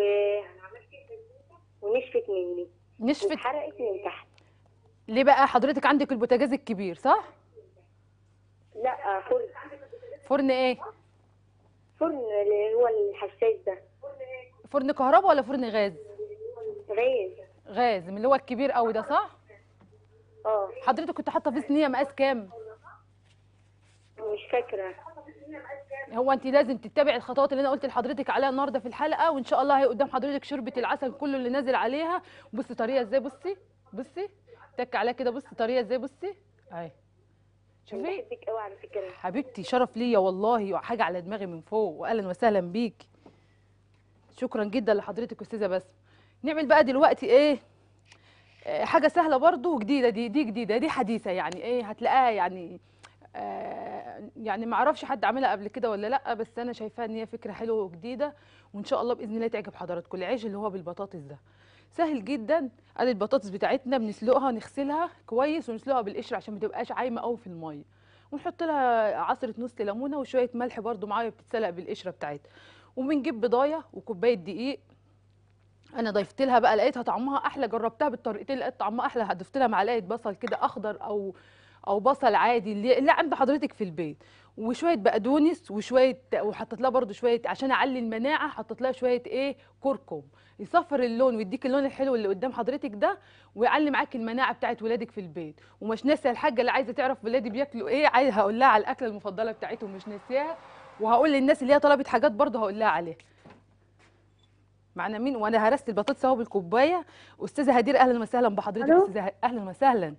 ونشفت مني نشفت واتحرقت من تحت ليه بقى حضرتك عندك البوتاجاز الكبير صح لا فرن فرن ايه فرن اللي هو الحساس ده فرن كهرباء ولا فرن غاز غاز غاز من اللي هو الكبير قوي ده صح اه حضرتك كنت حاطه فيه صينيه مقاس كام مش فاكره هو انت لازم تتبعي الخطوات اللي انا قلت لحضرتك عليها النهارده في الحلقه وان شاء الله هي قدام حضرتك شوربه العسل كله اللي نازل عليها بصي طريقه ازاي بصي بصي تك عليها كده بصي طريقه ازاي بصي اهي شوفي بحبك قوي على فكره حبيبتي شرف ليا والله وحاجه على دماغي من فوق واهلا وسهلا بيك شكرا جدا لحضرتك استاذه بسمه نعمل بقى دلوقتي ايه آه، حاجه سهله برضو وجديده دي دي جديده دي حديثه يعني ايه هتلاقيها يعني آه يعني ما اعرفش حد عاملها قبل كده ولا لا بس انا شايفاها ان هي فكره حلوه وجديده وان شاء الله باذن الله تعجب حضراتكم العيش اللي هو بالبطاطس ده سهل جدا ادي البطاطس بتاعتنا بنسلقها نغسلها كويس ونسلقها بالقشر عشان ما تبقاش عايمه قوي في الميه ونحط لها عصره نص ليمونه وشويه ملح برده معايا بتتسلق بالقشره بتاعتها وبنجيب بضايه وكوبايه دقيق انا ضيفت لها بقى لقيتها طعمها احلى جربتها بالطريقتين لقيت طعمها احلى ضفت لها معلقه بصل كده اخضر او او بصل عادي اللي, اللي عند حضرتك في البيت وشويه بقدونس وشويه وحطيت لها برده شويه عشان اعلي المناعه حطيت لها شويه ايه كركم يصفر اللون ويديك اللون الحلو اللي قدام حضرتك ده ويعلي معاك المناعه بتاعت ولادك في البيت ومش ناسيه الحاجه اللي عايزه تعرف ولادي بياكلوا ايه عايزه هقول لها على الاكله المفضله بتاعتهم مش ناسياها وهقول للناس اللي هي طلبت حاجات برده هقول لها عليها معنا مين وانا هرست البطاطس اهو بالكوبايه استاذه هدير اهلا وسهلا بحضرتك ألو؟ استاذه ه- اهلا وسهلا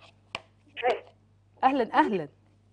اهلا اهلا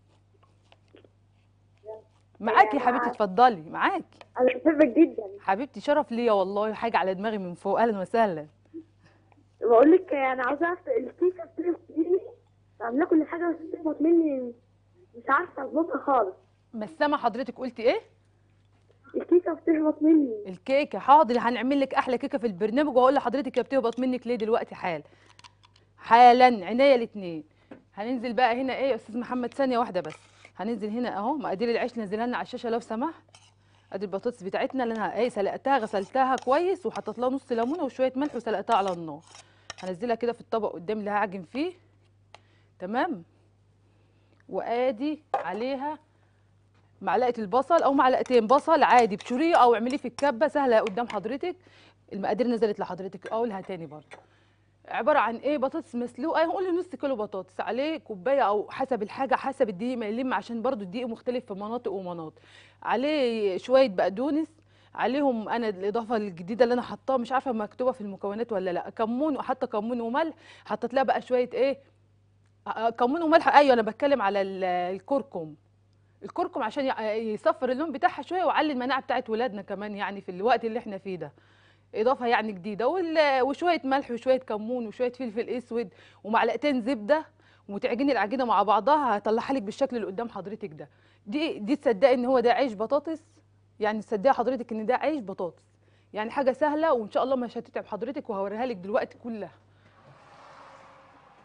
معاكي يا حبيبتي اتفضلي معاكي انا بحبك جدا حبيبتي شرف ليا والله حاجه على دماغي من فوق اهلا وسهلا بقول لك انا عاوزه اعرف الكيكه بتاعتك دي عامله كل حاجه بس بتهبط مني مش عارفه اظبطها خالص بس سامع حضرتك قلتي ايه الكيكه بتهبط مني الكيكه حاضر هنعمل لك احلى كيكه في البرنامج وهقول لحضرتك هي بتهبط منك ليه دلوقتي حال حالا عينيا الاثنين هننزل بقى هنا ايه يا استاذ محمد ثانيه واحده بس هننزل هنا اهو مقادير العيش نزلها لنا على الشاشه لو سمحت ادي البطاطس بتاعتنا اللي انا ايه سلقتها غسلتها كويس وحطيت لها نص ليمونه وشويه ملح وسلقتها على النار هنزلها كده في الطبق قدامي اللي هعجن فيه تمام وادي عليها معلقه البصل او معلقتين بصل عادي بشوريه او اعمليه في الكبه سهله قدام حضرتك المقادير نزلت لحضرتك اقولها تاني برضه عباره عن ايه بطاطس مسلوقه هنقول نص كيلو بطاطس عليه كوبايه او حسب الحاجه حسب الدقيق ما يلم عشان برضو الدقيق مختلف في مناطق ومناطق عليه شويه بقدونس عليهم انا الاضافه الجديده اللي انا حطاها مش عارفه مكتوبه في المكونات ولا لا كمون وحتى كمون وملح حطيت لها بقى شويه ايه آه، كمون وملح ايوه انا بتكلم على ال- الكركم الكركم عشان يع- يصفر اللون بتاعها شويه ويعلي المناعه بتاعت ولادنا كمان يعني في الوقت اللي احنا فيه ده اضافه يعني جديده وال- وشويه ملح وشويه كمون وشويه فلفل اسود ومعلقتين زبده وتعجني العجينه مع بعضها هطلعها لك بالشكل اللي قدام حضرتك ده دي دي تصدقي ان هو ده عيش بطاطس يعني تصدقي حضرتك ان ده عيش بطاطس يعني حاجه سهله وان شاء الله مش هتتعب حضرتك وهوريها لك دلوقتي كلها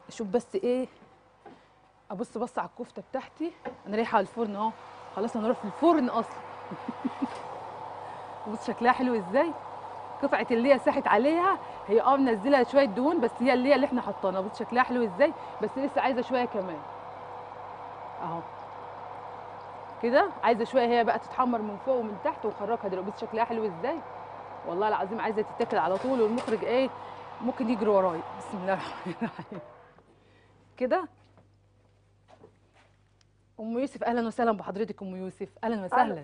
اشوف بس ايه ابص بص على الكفته بتاعتي انا رايحه على الفرن اهو خلاص انا في الفرن اصلا بص شكلها حلو ازاي قطعه اللي هي ساحت عليها هي اه منزله شويه دهون بس هي اللي هي اللي احنا حاطينها بص شكلها حلو ازاي بس لسه عايزه شويه كمان اهو كده عايزه شويه هي بقى تتحمر من فوق ومن تحت وخرجها دلوقتي بص شكلها حلو ازاي والله العظيم عايزه تتاكل على طول والمخرج ايه ممكن يجري ورايا بسم الله الرحمن الرحيم كده ام يوسف اهلا وسهلا بحضرتك ام يوسف اهلا وسهلا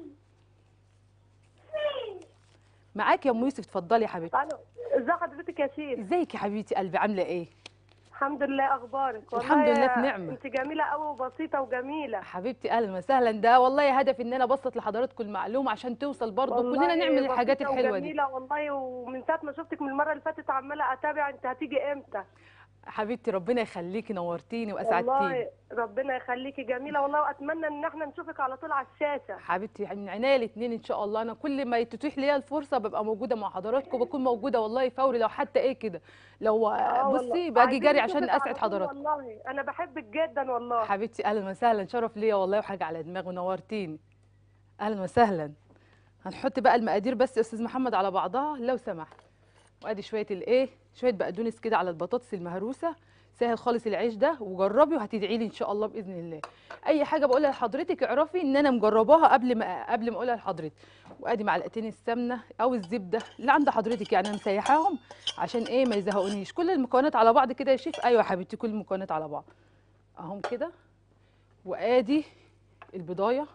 معاك يا ام يوسف اتفضلي يا حبيبتي الو ازي حضرتك يا شيخ ازيك يا حبيبتي قلبي عامله ايه الحمد لله اخبارك الحمد لله في يا- نعمة. انت جميله قوي وبسيطه وجميله حبيبتي اهلا وسهلا ده والله هدفي ان انا ابسط لحضراتكم المعلومه عشان توصل برضه والله كلنا نعمل الحاجات بسيطة الحلوه دي وجميله والله ومن ساعه ما شفتك من المره اللي فاتت عماله اتابع انت هتيجي امتى حبيبتي ربنا يخليكي نورتيني واسعدتيني والله ربنا يخليكي جميله والله واتمنى ان احنا نشوفك على طول على الشاشه حبيبتي من عينيا الاثنين ان شاء الله انا كل ما تتيح ليا الفرصه ببقى موجوده مع حضراتكم بكون موجوده والله فوري لو حتى ايه كده لو آه والله. بصي باجي عايزين جري نشوفك عشان على اسعد طول حضراتكم والله انا بحبك جدا والله حبيبتي اهلا وسهلا شرف ليا والله وحاجه على دماغي ونورتيني اهلا وسهلا هنحط بقى المقادير بس يا استاذ محمد على بعضها لو سمحت وادي شويه الايه شويه بقدونس كده على البطاطس المهروسه سهل خالص العيش ده وجربي وهتدعي لي ان شاء الله باذن الله اي حاجه بقولها لحضرتك اعرفي ان انا مجرباها قبل ما قبل ما اقولها لحضرتك وادي معلقتين السمنه او الزبده اللي عند حضرتك يعني انا مسيحاهم عشان ايه ما يزهقونيش كل المكونات على بعض كده يا شيف ايوه يا حبيبتي كل المكونات على بعض اهم كده وادي البضايه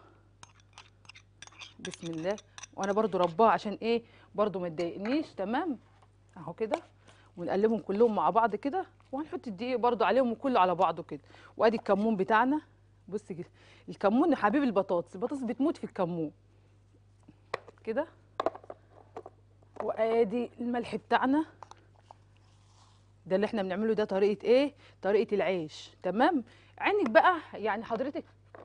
بسم الله وانا برضو رباها عشان ايه برضو ما تضايقنيش تمام اهو كده ونقلبهم كلهم مع بعض كده وهنحط الدقيق برضو عليهم وكله على بعضه كده وادي الكمون بتاعنا بصي كده الكمون حبيب البطاطس البطاطس بتموت في الكمون كده وادي الملح بتاعنا ده اللي احنا بنعمله ده طريقه ايه طريقه العيش تمام عينك بقى يعني حضرتك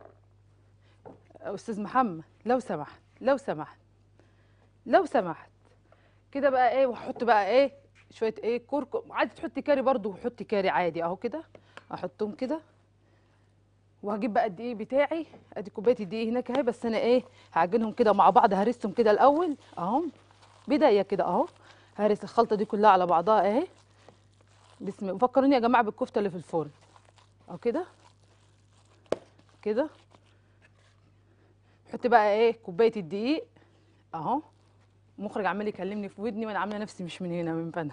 استاذ محمد لو سمحت لو سمحت لو سمحت كده بقى ايه وهحط بقى ايه شويه ايه كركم عايزه تحطي كاري برضو حطي كاري عادي اهو كده احطهم كده وهجيب بقى الدقيق بتاعي ادي كوبايه الدقيق هناك اهي بس انا ايه هعجنهم كده مع بعض هرسهم كده الاول اهو بدايه كده اهو هرس الخلطه دي كلها على بعضها اهي بسم الله فكروني يا جماعه بالكفته اللي في الفرن اهو كده كده حط بقى ايه كوبايه الدقيق اهو المخرج عمال يكلمني في ودني وانا عامله نفسي مش من هنا من بنا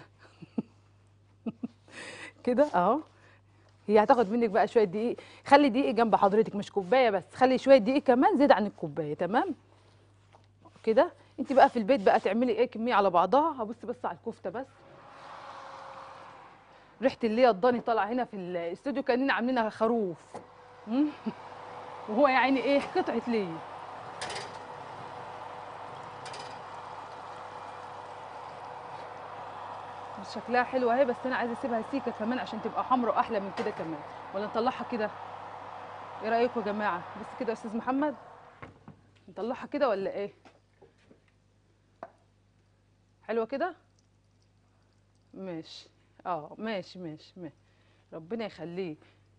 كده اهو هي هتاخد منك بقى شويه دقيق خلي دقيق جنب حضرتك مش كوبايه بس خلي شويه دقيق كمان زياده عن الكوبايه تمام كده انت بقى في البيت بقى تعملي ايه كميه على بعضها هبص بس على الكفته بس ريحه اللي هي الضاني طالعه هنا في الاستوديو كاننا عاملينها خروف مم. وهو يا عيني ايه قطعه ليه بس شكلها حلو اهي بس انا عايزه اسيبها سيكه كمان عشان تبقى حمراء احلى من كده كمان ولا نطلعها كده ايه رايكم يا جماعه بس كده يا استاذ محمد نطلعها كده ولا ايه حلوه كده ماشي اه ماشي ماشي ماشي ربنا يخليه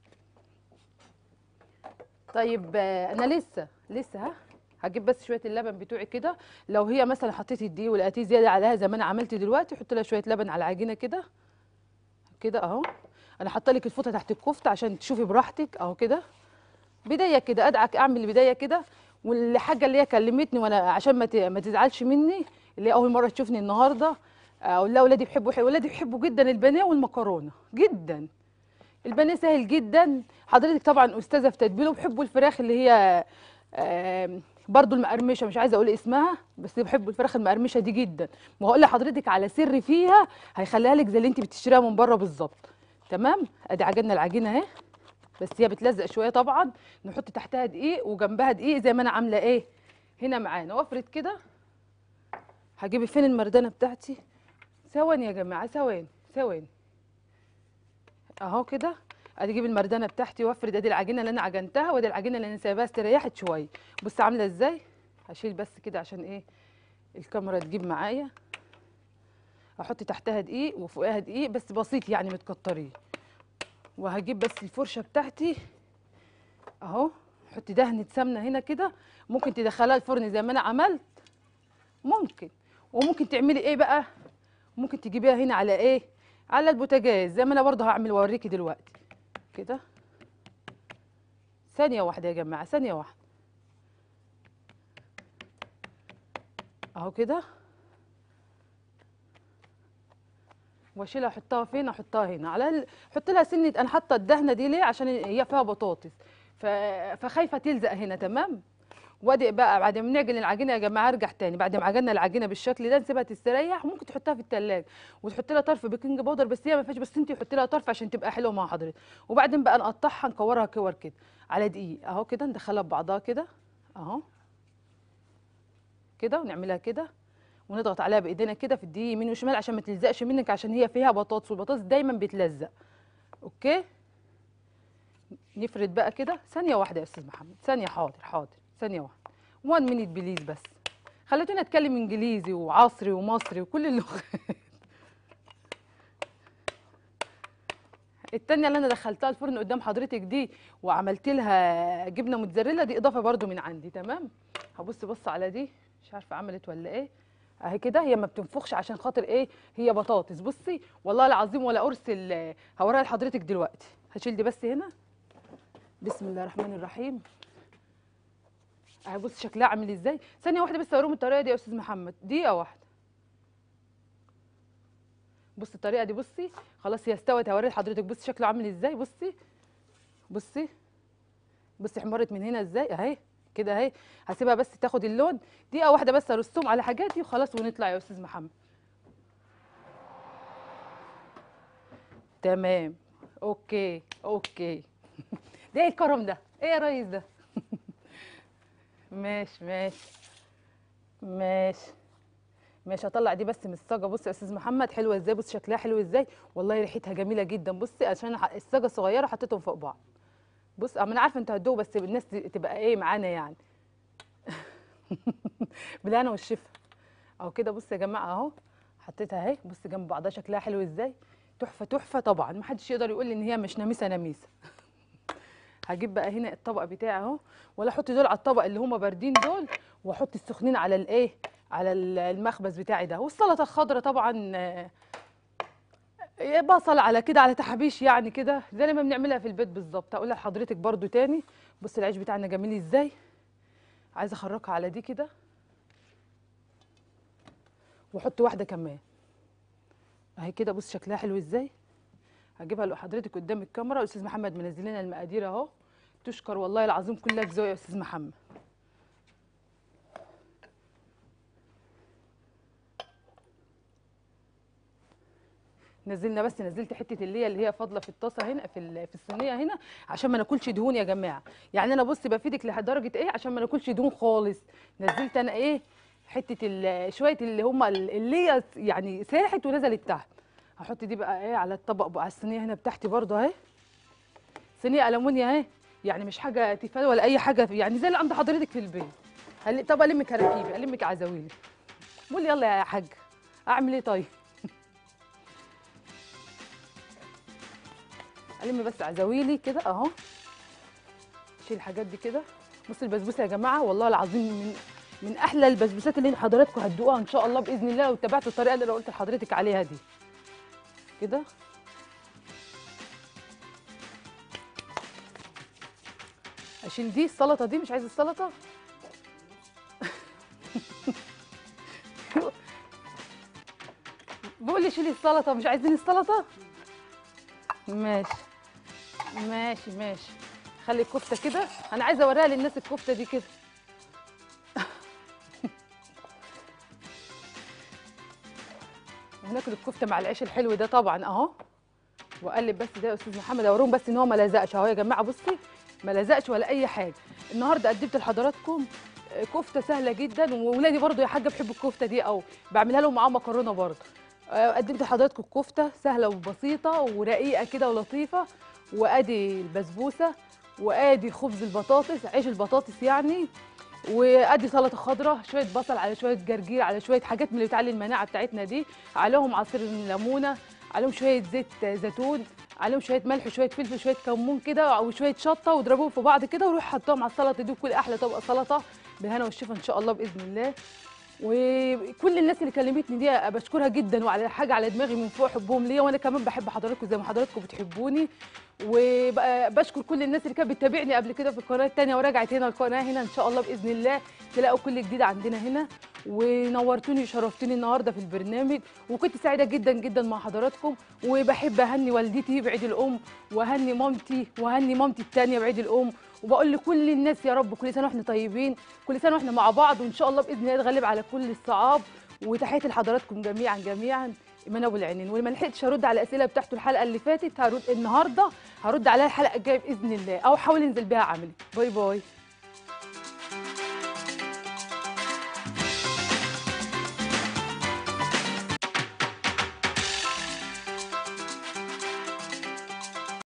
طيب آه، انا لسه لسه ها هجيب بس شويه اللبن بتوعي كده لو هي مثلا حطيتي الدقيق ولقيتيه زياده عليها زي ما انا عملت دلوقتي حط لها شويه لبن على العجينه كده كده اهو انا حاطه لك الفوطه تحت الكفته عشان تشوفي براحتك اهو كده بدايه كده ادعك اعمل بدايه كده والحاجه اللي هي كلمتني وانا عشان ما ت- ما تزعلش مني اللي هي اول مره تشوفني النهارده اقول لها ولادي بيحبوا ولادي بيحبوا جدا البانيه والمكرونه جدا البانيه سهل جدا حضرتك طبعا استاذه في تتبيله وبحبوا الفراخ اللي هي آم، برضو المقرمشه مش عايزه اقول اسمها بس بحبوا الفراخ المقرمشه دي جدا وهقول لحضرتك على سر فيها هيخليها لك زي اللي انت بتشتريها من بره بالظبط تمام ادي عجننا العجينه اهي بس هي بتلزق شويه طبعا نحط تحتها دقيق وجنبها دقيق زي ما انا عامله ايه هنا معانا وافرد كده هجيب فين المردانه بتاعتي ثواني يا جماعه ثواني ثواني اهو كده ادي اجيب المردانه بتاعتي وافرد ادي العجينه اللي انا عجنتها وادي العجينه اللي انا سايباها استريحت شويه بص عامله ازاي هشيل بس كده عشان ايه الكاميرا تجيب معايا احط تحتها دقيق وفوقها دقيق بس بسيط يعني متكترين وهجيب بس الفرشه بتاعتي اهو حطي دهنه سمنه هنا كده ممكن تدخلها الفرن زي ما انا عملت ممكن وممكن تعملي ايه بقى ممكن تجيبيها هنا على ايه على البوتاجاز زي ما انا برضه هعمل واوريكي دلوقتي كده ثانيه واحده يا جماعه ثانيه واحده اهو كده واشيلها احطها فين احطها هنا على ال... احط لها سنه انا حاطه الدهنه دي ليه عشان هي فيها بطاطس ف... فخايفه تلزق هنا تمام وادي بقى بعد ما نعجن العجينه يا جماعه ارجع تاني بعد ما عجنا العجينه بالشكل ده نسيبها تستريح وممكن تحطها في التلاجة وتحط لها طرف بيكنج باودر بس هي ما فيهاش بس انت حطي لها طرف عشان تبقى حلوه مع حضرتك وبعدين بقى نقطعها نكورها كور كده على دقيق اهو كده ندخلها ببعضها كده اهو كده ونعملها كده ونضغط عليها بايدينا كده في الدقيق يمين وشمال عشان ما تلزقش منك عشان هي فيها بطاطس والبطاطس دايما بيتلزق اوكي نفرد بقى كده ثانيه واحده يا استاذ محمد ثانيه حاضر حاضر ثانيه واحده 1 مينيت بليز بس خليتوني اتكلم انجليزي وعصري ومصري وكل اللغات التانية اللي انا دخلتها الفرن قدام حضرتك دي وعملت لها جبنه موتزاريلا دي اضافه برضو من عندي تمام هبص بص على دي مش عارفه عملت ولا ايه اهي كده هي ما بتنفخش عشان خاطر ايه هي بطاطس بصي والله العظيم ولا ارسل هوريها لحضرتك دلوقتي هشيل دي بس هنا بسم الله الرحمن الرحيم اهي بص شكلها عامل ازاي ثانيه واحده بس اوريهم الطريقه دي يا استاذ محمد دقيقه واحده بصي الطريقه دي بصي خلاص هي استوت هوري لحضرتك بصي شكله عامل ازاي بصي بصي بصي حمرت من هنا ازاي اهي كده اهي هسيبها بس تاخد اللون دقيقه واحده بس ارسهم على حاجاتي وخلاص ونطلع يا استاذ محمد تمام اوكي اوكي ده ايه الكرم ده ايه يا ريس ده ماشي ماشي ماشي ماشي هطلع دي بس من الصاجه بصي يا استاذ محمد حلوه ازاي بص شكلها حلو ازاي والله ريحتها جميله جدا بصي عشان ح- الصاجه صغيره حطيتهم فوق بعض بص انا عارفه انتوا هتدوقوا بس الناس ت- تبقى ايه معانا يعني بالهنا والشفا اهو كده بص يا جماعه اهو حطيتها اهي بص جنب بعضها شكلها حلو ازاي تحفه تحفه طبعا ما حدش يقدر يقول لي ان هي مش نميسه نميسه هجيب بقى هنا الطبق بتاعي اهو ولا احط دول على الطبق اللي هما باردين دول واحط السخنين على الايه على ال- المخبز بتاعي ده والسلطه الخضراء طبعا آه، إيه بصل على كده على تحابيش يعني كده زي ما بنعملها في البيت بالظبط هقولها لحضرتك برضو تاني بص العيش بتاعنا جميل ازاي عايزه اخرجها على دي كده واحط واحده كمان اهي كده بص شكلها حلو ازاي هجيبها لحضرتك قدام الكاميرا الاستاذ محمد منزل لنا المقادير اهو تشكر والله العظيم كلها ذوق يا استاذ محمد نزلنا بس نزلت حته اللي هي اللي هي فاضله في الطاسه هنا في ال- في الصينيه هنا عشان ما ناكلش دهون يا جماعه يعني انا بصي بفيدك لدرجه ايه عشان ما ناكلش دهون خالص نزلت انا ايه حته ال- شويه اللي هم اللي هي يعني ساحت ونزلت تحت هحط دي بقى ايه على الطبق بقى على الصينيه هنا بتاعتي برضه اهي صينيه المونيا اهي يعني مش حاجه تيفال ولا اي حاجه يعني زي اللي عند حضرتك في البيت هل- طب الم كراكيبي المك عزاويلي قول يلا يا حاج اعمل ايه طيب الم بس عزاويلي كده اهو شيل الحاجات دي كده بص البسبوسه يا جماعه والله العظيم من من احلى البسبوسات اللي حضراتكم هتدوقوها ان شاء الله باذن الله لو اتبعتوا الطريقه اللي انا قلت لحضرتك عليها دي كده اشيل دي السلطه دي مش عايز السلطه بقول لي شيلي السلطه مش عايزين السلطه ماشي ماشي ماشي خلي الكفته كده انا عايزه اوريها للناس الكفته دي كده وناكل الكفته مع العيش الحلو ده طبعا اهو واقلب بس ده يا استاذ محمد اوريهم بس ان هو ما لزقش اهو يا جماعه بصي ما لزقش ولا اي حاجه النهارده قدمت لحضراتكم آه، كفته سهله جدا وولادي برضو يا حاجه بيحبوا الكفته دي او بعملها لهم معاهم مكرونه برضو آه، قدمت لحضراتكم الكفته سهله وبسيطه ورقيقه كده ولطيفه وادي البسبوسه وادي خبز البطاطس عيش البطاطس يعني وادي سلطه خضراء شويه بصل على شويه جرجير على شويه حاجات من اللي بتعلي المناعه بتاعتنا دي عليهم عصير ليمونه عليهم شويه زيت زيتون عليهم شويه ملح وشويه فلفل وشويه كمون كده وشويه شطه واضربوهم في بعض كده وروح حطهم على السلطه دي وكل احلى طبق سلطه بالهنا والشفا ان شاء الله باذن الله وكل الناس اللي كلمتني دي بشكرها جدا وعلى حاجه على دماغي من فوق حبهم ليا وانا كمان بحب حضراتكم زي ما حضراتكم بتحبوني وبشكر كل الناس اللي كانت بتتابعني قبل كده في القناه الثانيه ورجعت هنا القناه هنا ان شاء الله باذن الله تلاقوا كل جديد عندنا هنا ونورتوني وشرفتوني النهارده في البرنامج وكنت سعيده جدا جدا مع حضراتكم وبحب اهني والدتي بعيد الام واهني مامتي واهني مامتي الثانيه بعيد الام وبقول لكل الناس يا رب كل سنه واحنا طيبين كل سنه واحنا مع بعض وان شاء الله باذن الله نتغلب على كل الصعاب وتحياتي لحضراتكم جميعا جميعا ايمان ابو العينين واللي ما لحقتش ارد على الاسئله بتاعته الحلقه اللي فاتت هرد النهارده هرد عليها الحلقه الجايه باذن الله او حاول انزل بيها عملي باي باي